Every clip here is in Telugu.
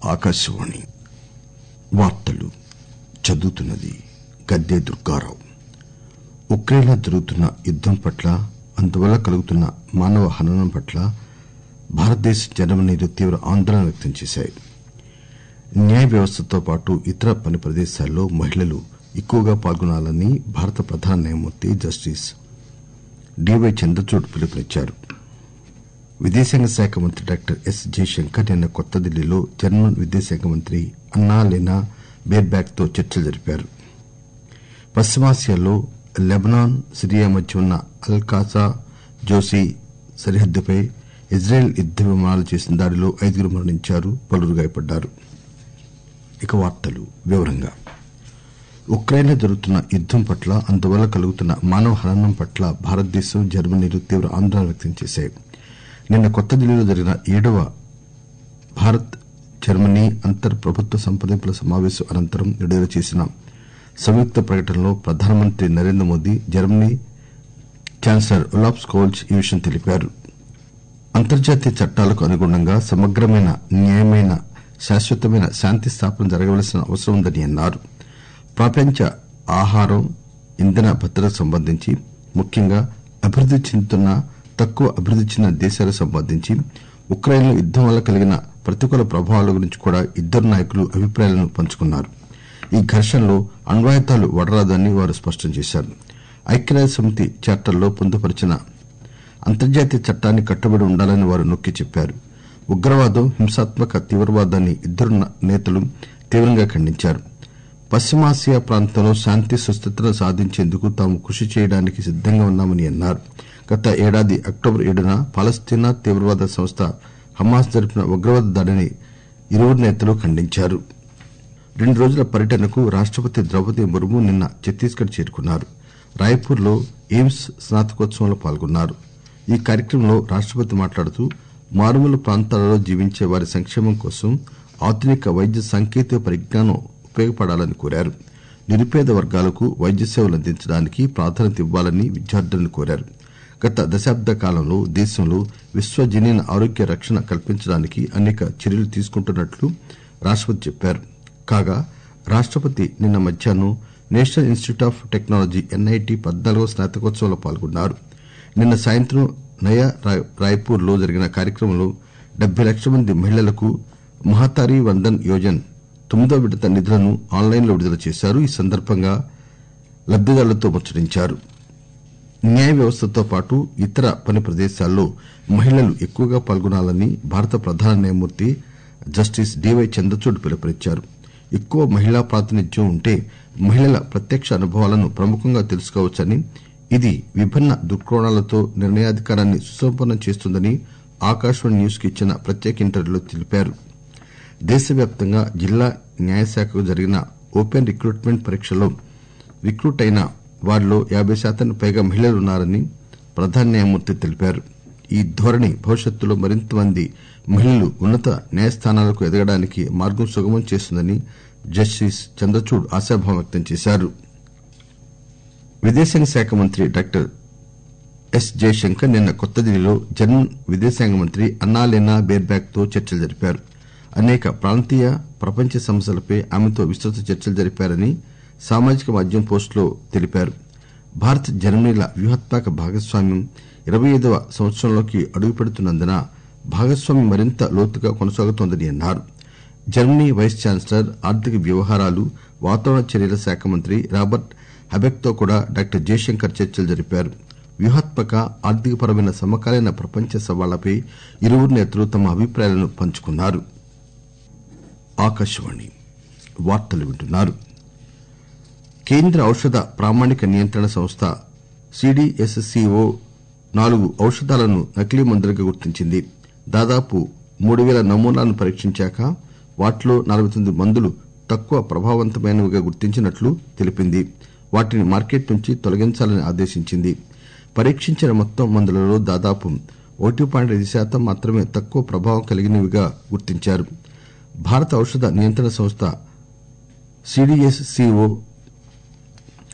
ఆకాశవాణి వార్తలు చదువుతున్నది గద్దె దుర్గారావు ఉక్రెయిన్లో జరుగుతున్న యుద్దం పట్ల అందువల్ల కలుగుతున్న మానవ హననం పట్ల భారతదేశం జర్మనీలు తీవ్ర ఆందోళన వ్యక్తం చేశాయి న్యాయ వ్యవస్థతో పాటు ఇతర పని ప్రదేశాల్లో మహిళలు ఎక్కువగా పాల్గొనాలని భారత ప్రధాన న్యాయమూర్తి జస్టిస్ డివై చంద్రచూడ్ పిలుపునిచ్చారు విదేశాంగ శాఖ మంత్రి డాక్టర్ ఎస్ జయశంకర్ నిన్న కొత్త ఢిల్లీలో జర్మన్ విదేశాంగ మంత్రి అన్నా లెనా బేర్బ్యాక్ తో చర్చలు జరిపారు పశ్చిమాసియాలో లెబనాన్ సిరియా మధ్య ఉన్న అల్ కాసా జోసి సరిహద్దుపై ఇజ్రాయెల్ యుద్ద విమానాలు చేసిన దాడిలో ఐదుగురు మరణించారు పలువురు గాయపడ్డారు ఇక వార్తలు వివరంగా ఉక్రెయిన్లో జరుగుతున్న యుద్దం పట్ల అందువల్ల కలుగుతున్న మానవ హననం పట్ల భారతదేశం జర్మనీలు తీవ్ర ఆందోళన వ్యక్తం చేశాయి నిన్న కొత్త ఢిల్లీలో జరిగిన ఏడవ భారత్ జర్మనీ అంతర్ ప్రభుత్వ సంప్రదింపుల సమావేశం అనంతరం విడుదల చేసిన సంయుక్త ప్రకటనలో ప్రధానమంత్రి Narendra Modi Germany chancellor Olaf Scholz ఈ విషయం తెలిపారు అంతర్జాతీయ చట్టాలకు అనుగుణంగా సమగ్రమైన న్యాయమైన శాశ్వతమైన శాంతి స్థాపన జరగవలసిన అవసరం ఉందని అన్నారు ప్రపంచ ఆహారం ఇంధన భద్రతకు సంబంధించి ముఖ్యంగా అభివృద్ది చెందుతున్న తక్కువ అభివృద్ది చెందిన దేశాలకు సంబంధించి ఉక్రెయిన్లో యుద్దం వల్ల కలిగిన ప్రతికూల ప్రభావాల గురించి కూడా ఇద్దరు నాయకులు అభిప్రాయాలను పంచుకున్నారు ఈ ఘర్షణలో అణ్వాయుధాలు వాడరాదని వారు స్పష్టం చేశారు ఐక్యరాజ్య సమితి చార్టర్లో పొందుపరిచిన అంతర్జాతీయ చట్టానికి కట్టుబడి ఉండాలని వారు నొక్కి చెప్పారు ఉగ్రవాదం హింసాత్మక తీవ్రవాదాన్ని ఇద్దరు నేతలు తీవ్రంగా ఖండించారు పశ్చిమాసియా ప్రాంతంలో శాంతి సుస్థిరతను సాధించేందుకు తాము కృషి చేయడానికి సిద్దంగా ఉన్నామని అన్నారు గత ఏడాది అక్టోబర్ ఏడున పాలస్తీనా తీవ్రవాద సంస్థ హమాస్ జరిపిన ఉగ్రవాద దాడిని ఇరువురు నేతలు ఖండించారు రెండు రోజుల పర్యటనకు రాష్టపతి ద్రౌపది ముర్ము నిన్న ఛత్తీస్గఢ్ చేరుకున్నారు రాయ్పూర్ లో ఎయిమ్స్ స్నాతకోత్సవంలో పాల్గొన్నారు ఈ కార్యక్రమంలో రాష్టపతి మాట్లాడుతూ మారుమూల ప్రాంతాలలో జీవించే వారి సంక్షేమం కోసం ఆధునిక వైద్య సాంకేతిక పరిజ్ఞానం ఉపయోగపడాలని కోరారు నిరుపేద వర్గాలకు వైద్య సేవలు అందించడానికి ప్రాధాన్యత ఇవ్వాలని విద్యార్థులను కోరారు గత దశాబ్ద కాలంలో దేశంలో విశ్వజనీన ఆరోగ్య రక్షణ కల్పించడానికి అనేక చర్యలు తీసుకుంటున్నట్లు రాష్టపతి చెప్పారు కాగా రాష్టపతి నిన్న మధ్యాహ్నం National Institute of Technology NIT పద్నాలుగవ స్నాతకోత్సవంలో పాల్గొన్నారు నిన్న సాయంత్రం నయా రాయ్పూర్ లో జరిగిన కార్యక్రమంలో డెబ్బై లక్షల మంది మహిళలకు మహతారీ వందన్ యోజన్ తొమ్మిదో విడత నిధులను ఆన్లైన్ లో విడుదల చేశారు ఈ సందర్భంగా లబ్దిదారులతో ముచ్చటించారు న్యాయ వ్యవస్థతో పాటు ఇతర పని ప్రదేశాల్లో మహిళలు ఎక్కువగా పాల్గొనాలని భారత ప్రధాన న్యాయమూర్తి జస్టిస్ డివై చంద్రచూడ్ పిలుపునిచ్చారు ఎక్కువ మహిళా ప్రాతినిధ్యం ఉంటే మహిళల ప్రత్యక్ష అనుభవాలను ప్రముఖంగా తెలుసుకోవచ్చని ఇది విభిన్న దృక్కోణాలతో నిర్ణయాధికారాన్ని సుసంపన్నం చేస్తుందని ఆకాశవాణి న్యూస్ కు ఇచ్చిన ప్రత్యేక ఇంటర్వ్యూలో తెలిపారు దేశవ్యాప్తంగా జిల్లా న్యాయశాఖకు జరిగిన ఓపెన్ రిక్రూట్మెంట్ పరీక్షలో రిక్రూట్ అయిన వారిలో యాబై శాతానికి పైగా మహిళలున్నారని ప్రధాన న్యాయమూర్తి తెలిపారు ఈ ధోరణి భవిష్యత్తులో మరింత మంది మహిళలు ఉన్నత న్యాయస్థానాలకు ఎదగడానికి మార్గం సుగమం చేస్తుందని జస్టిస్ చంద్రచూడ్ ఆశాభావం వ్యక్తం చేశారు విదేశాంగ శాఖ మంత్రి డాక్టర్ ఎస్ జయశంకర్ నిన్న కొత్త ఢిల్లీలో జర్మన్ విదేశాంగ మంత్రి అన్నాలెనా బేర్బ్యాక్ తో చర్చలు జరిపారు అనేక ప్రాంతీయ ప్రపంచ సమస్యలపై ఆమెతో విస్తృత చర్చలు జరిపారని సామాజిక మాధ్యమం పోస్టులో తెలిపారు భారత్ జర్మనీల వ్యూహాత్మక భాగస్వామ్యం ఇరవై ఐదవ సంవత్సరంలోకి అడుగుపెడుతున్నందున భాగస్వామ్యం మరింత లోతుగా కొనసాగుతోందని అన్నారు జర్మనీ వైస్ ఛాన్సలర్ ఆర్థిక వ్యవహారాలు వాతావరణ చర్యల శాఖ మంత్రి రాబర్ట్ హబెక్ తో కూడా డాక్టర్ జయశంకర్ చర్చలు జరిపారు వ్యూహాత్మక ఆర్థికపరమైన సమకాలీన ప్రపంచ సవాళ్లపై ఇరువురు నేతలు తమ అభిప్రాయాలను పంచుకున్నారు కేంద్ర ఔషధ ప్రామాణిక నియంత్రణ సంస్థ సిడిఎస్సిఓ నాలుగు ఔషధాలను నకిలీ మందులుగా గుర్తించింది దాదాపు మూడు పేల నమూనాలను పరీక్షించాక వాటిలో నలబై తొమ్మిది మందులు తక్కువ ప్రభావవంతమైనవిగా గుర్తించినట్లు తెలిపింది వాటిని మార్కెట్ నుంచి తొలగించాలని ఆదేశించింది పరీక్షించిన మొత్తం మందులలో దాదాపు ఒకటి పాయింట్ ఐదు శాతం మాత్రమే తక్కువ ప్రభావం కలిగినవిగా గుర్తించారు భారత ఔషధ నియంత్రణ సంస్థ సిడిఎస్సిఓ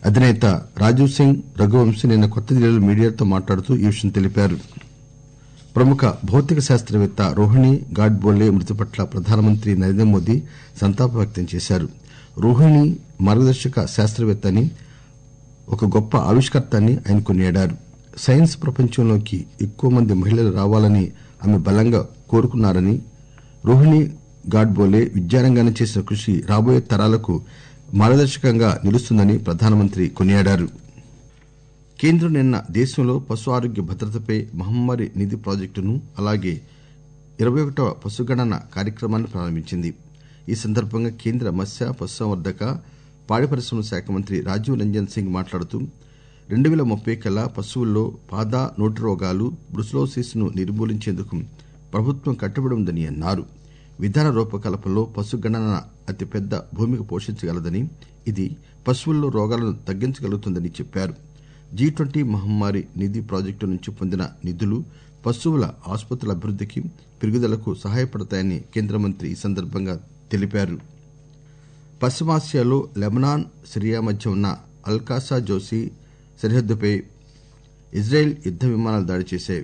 అధినేత రాజీవ్ సింగ్ రఘువంశీ నిన్న కొత్త ఢిల్లీలో మీడియాతో మాట్లాడుతూ ఈ విషయం తెలిపారు ప్రముఖ భౌతిక శాస్త్రవేత్త రోహిణి గాడ్బోలే మృతి పట్ల ప్రధానమంత్రి నరేంద్ర మోదీ సంతాపం వ్యక్తం చేశారు రోహిణి మార్గదర్శక శాస్త్రవేత్త అని ఒక గొప్ప ఆవిష్కర్త అని ఆయన కొనియాడారు సైన్స్ ప్రపంచంలోకి ఎక్కువ మంది మహిళలు రావాలని ఆమె బలంగా కోరుకున్నారని రోహిణి గాడ్బోలే విద్యారంగాన్ని చేసిన కృషి రాబోయే తరాలకు మార్గదర్శకంగా నిలుస్తుందని ప్రధానమంత్రి కొనియాడారు కేంద్రం నిన్న దేశంలో పశు ఆరోగ్య భద్రతపై మహమ్మారి నిధి ప్రాజెక్టును అలాగే ఇరవై ఒకటవ పశుగణన కార్యక్రమాన్ని ప్రారంభించింది ఈ సందర్భంగా కేంద్ర మత్స్య పశుసంవర్ధక పాడి పరిశ్రమల శాఖ మంత్రి రాజీవ్ రంజన్ సింగ్ మాట్లాడుతూ రెండు పేల ముప్పై కల్లా పశువుల్లో పాద నోటి రోగాలు బ్రుసలోసిస్ ను నిర్మూలించేందుకు ప్రభుత్వం కట్టుబడి ఉందని అన్నారు విధాన రూపకల్పనలో పశుగణన అతిపెద్ద భూమిక పోషించగలదని ఇది పశువుల్లో రోగాలను తగ్గించగలుగుతుందని చెప్పారు జీ ట్వంటీ మహమ్మారి నిధి ప్రాజెక్టు నుంచి పొందిన నిధులు పశువుల ఆసుపత్రుల అభివృద్దికి పెరుగుదలకు సహాయపడతాయని కేంద్ర మంత్రి ఈ సందర్భంగా తెలిపారు పశ్చిమాసియాలో లెబనాన్ సిరియా మధ్య ఉన్న అల్కాసా జోసి సరిహద్దుపై ఇజ్రాయెల్ యుద్ద విమానాలు దాడి చేశాయి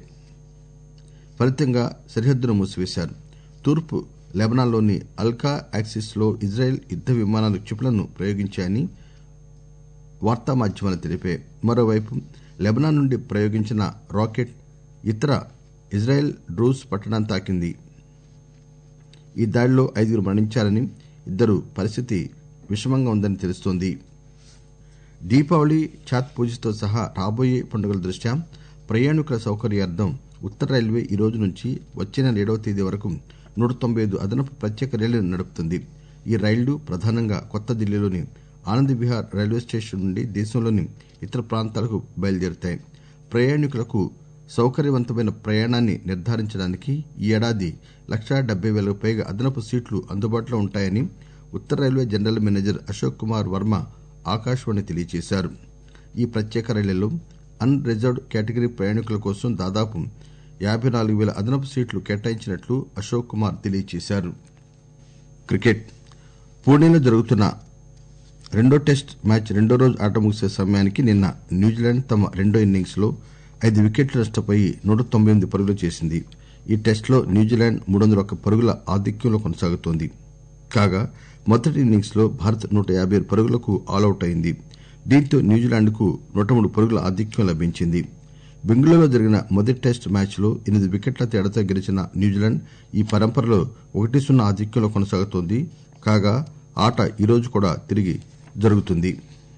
ఫలితంగా సరిహద్దును మూసివేశారు తూర్పు లెబనాన్లోని అల్కా యాక్సిస్ లో ఇజ్రాయెల్ యుద్ద విమానాలు క్షిపణులను ప్రయోగించాయని వార్తా మాధ్యమాలు తెలిపాయి మరోవైపు లెబనాన్ నుండి ప్రయోగించిన రాకెట్ ఇతర ఇజ్రాయెల్ డ్రూస్ పట్టణాన్ని తాకింది ఈ దాడిలో ఐదుగురు మరణించారని ఇద్దరు పరిస్థితి విషమంగా ఉందని తెలుస్తోంది దీపావళి ఛాత్ పూజతో సహా రాబోయే పండుగల దృష్ట్యా ప్రయాణికుల సౌకర్యార్థం ఉత్తర రైల్వే ఈ రోజు నుంచి వచ్చే నెల ఏడవ తేదీ వరకు నూట తొంభై ఐదు అదనపు ప్రత్యేక రైళ్లను నడుపుతుంది ఈ రైళ్లు ప్రధానంగా కొత్త ఢిల్లీలోని ఆనంద్ విహార్ రైల్వే స్టేషన్ నుండి దేశంలోని ఇతర ప్రాంతాలకు బయలుదేరుతాయి ప్రయాణికులకు సౌకర్యవంతమైన ప్రయాణాన్ని నిర్ధారించడానికి ఈ ఏడాది లక్షా డెబ్బై వేలకు పైగా అదనపు సీట్లు అందుబాటులో ఉంటాయని ఉత్తర railway general manager Ashok Kumar Varma Akashvani తెలియజేశారు ఈ ప్రత్యేక రైళ్లలో అన్ రిజర్వ్డ్ కేటగిరీ ప్రయాణికుల కోసం దాదాపు యాబై నాలుగు వేల అదనపు సీట్లు కేటాయించినట్లు అశోక్ కుమార్ తెలియజేశారు క్రికెట్ పూణేలో జరుగుతున్న రెండో టెస్ట్ మ్యాచ్ రెండో రోజు ఆట ముగిసే సమయానికి నిన్న న్యూజిలాండ్ తమ రెండో ఇన్నింగ్స్ లో ఐదు వికెట్లు నష్టపోయి నూట తొంభై ఎనిమిది పరుగులు చేసింది ఈ టెస్టులో న్యూజిలాండ్ మూడు వందల ఒక్క పరుగుల ఆధిక్యంలో కొనసాగుతోంది కాగా మొదటి ఇన్నింగ్స్ లో భారత్ నూట యాబై ఆరు పరుగులకు ఆలౌట్ అయింది దీంతో న్యూజిలాండ్ కు నూట మూడు పరుగుల ఆధిక్యం లభించింది బెంగళూరులో జరిగిన మొదటి టెస్ట్ మ్యాచ్ లో ఎనిమిది వికెట్ల తేడాతో గెలిచిన న్యూజిలాండ్ ఈ పరంపరలో ఒకటి సున్నా ఆధిక్యంలో కొనసాగుతోంది కాగా ఆట ఈరోజు కూడా తిరిగి జరుగుతుంది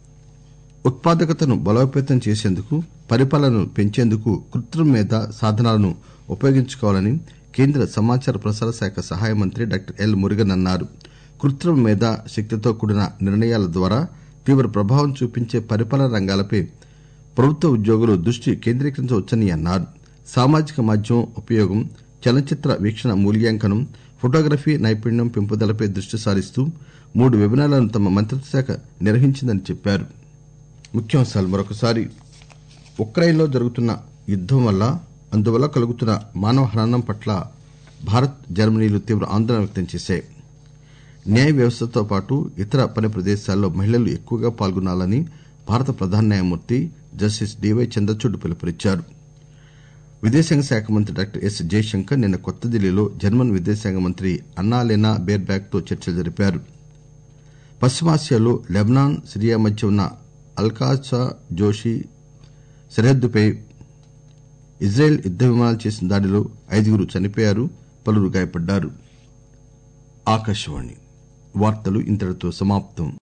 ఉత్పాదకతను బలోపేతం చేసేందుకు పరిపాలనను పెంచేందుకు కృత్రిమ మేధ సాధనాలను ఉపయోగించుకోవాలని కేంద్ర సమాచార ప్రసార శాఖ సహాయ మంత్రి డాక్టర్ ఎల్ మురుగన్ అన్నారు కృత్రిమ మేధ శక్తితో కూడిన నిర్ణయాల ద్వారా తీవ్ర ప్రభావం చూపించే పరిపాలన రంగాలపై ప్రభుత్వ ఉద్యోగులు దృష్టి కేంద్రీకరించవచ్చని అన్నారు సామాజిక మాధ్యమం ఉపయోగం చలనచిత్ర వీక్షణ మూల్యాంకనం ఫోటోగ్రఫీ నైపుణ్యం పెంపుదలపై దృష్టి సారిస్తూ మూడు వెబినార్లను తమ మంత్రిత్వ శాఖ నిర్వహించిందని చెప్పారు ముఖ్యాంశాలు మరొకసారి ఉక్రెయిన్లో జరుగుతున్న యుద్దం వల్ల అందువల్ల కలుగుతున్న మానవ హననం పట్ల భారత్ జర్మనీలు తీవ్ర ఆందోళన వ్యక్తం చేశాయి న్యాయ వ్యవస్థతో పాటు ఇతర పని ప్రదేశాల్లో మహిళలు ఎక్కువగా పాల్గొనాలని భారత ప్రధాన న్యాయమూర్తి జస్టిస్ డివై చంద్రచూడ్ పిలుపునిచ్చారు విదేశాంగ శాఖ మంత్రి డాక్టర్ ఎస్ జయశంకర్ నిన్న కొత్త ఢిల్లీలో జర్మన్ విదేశాంగ మంత్రి అన్నాలెనా బేర్బ్యాక్ తో చర్చలు జరిపారు పశ్చిమాసియాలో లెబనాన్ సిరియా మధ్య ఉన్న అల్కాసా జోషి సరిహద్దుపై ఇజ్రాయెల్ యుద్ద విమానాలు చేసిన దాడిలో ఐదుగురు చనిపోయారు పలువురు గాయపడ్డారు ఆకాశవాణి వార్తలు ఇంతటితో సమాప్తం